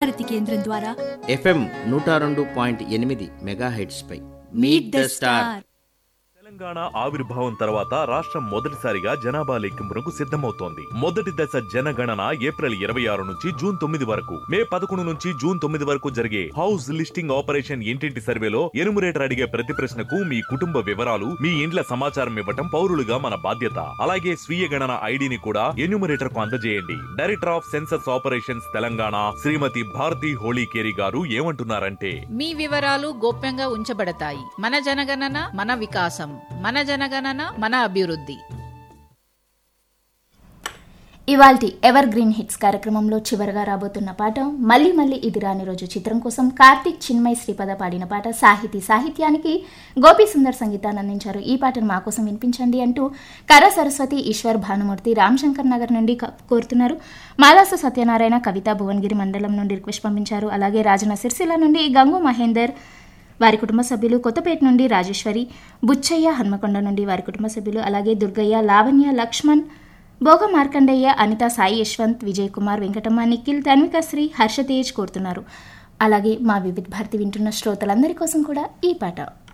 భారతి కేంద్రం ద్వారా ఎఫ్ఎం నూట రెండు పాయింట్ ఎనిమిది మెగాహెడ్స్ పై మీట్ ద స్టార్ తెలంగాణ ఆవిర్భావం తర్వాత రాష్ట్రం మొదటిసారిగా జనాభా లెక్కింపునకు సిద్ధమవుతోంది మొదటి దశ జనగణన ఏప్రిల్ ఇరవై ఆరు నుంచి జూన్ తొమ్మిది వరకు మే పదకొండు నుంచి జూన్ తొమ్మిది వరకు జరిగే హౌస్ లిస్టింగ్ ఆపరేషన్ ఇంటింటి సర్వేలో ఎనుమరేటర్ అడిగే ప్రతి ప్రశ్నకు మీ కుటుంబ వివరాలు మీ ఇండ్ల సమాచారం ఇవ్వటం పౌరులుగా మన బాధ్యత అలాగే స్వీయ గణన ఐడిని కూడా ఎన్యూమరేటర్ కు అందజేయండి director of census operations Telangana Shrimati Bharathi Holikeri garu ఏమంటున్నారంటే మీ వివరాలు గోప్యంగా ఉంచబడతాయి మన జనగణన మన వికాసం మన జనగణన మన అభివృద్ధి ఇవాల్టి ఎవర్ గ్రీన్ హిట్స్ కార్యక్రమంలో చివరగా రాబోతున్న పాట మళ్ళీ మళ్ళీ ఇది రాని రోజు చిత్రం కోసం కార్తిక్ చిన్మయ్ శ్రీపద పాడిన పాట సాహితీ సాహిత్యానికి గోపి సుందర్ సంగీతాన్ని అందించారు ఈ పాటను మా కోసం వినిపించండి అంటూ కర సరస్వతి ఈశ్వర్ భానుమూర్తి రామశంకర్ నగర్ నుండి క- కోరుతున్నారు మాలాస సత్యనారాయణ కవిత భువనగిరి మండలం నుండి రిక్వెస్ట్ పంపించారు అలాగే రాజన సిరిసిల్ల నుండి గంగు మహేందర్ వారి కుటుంబ సభ్యులు కొత్తపేట నుండి రాజేశ్వరి బుచ్చయ్య హన్మకొండ నుండి వారి కుటుంబ సభ్యులు అలాగే దుర్గయ్య లావణ్య లక్ష్మణ్ భోగ మార్కండయ్య అనిత సాయి యశ్వంత్ విజయ్ కుమార్ వెంకటమ్మ నిఖిల్ తన్వికశ్రీ హర్షతేజ్ కోరుతున్నారు అలాగే మా వివిధ భారతి వింటున్న శ్రోతలందరి కోసం కూడా ఈ పాట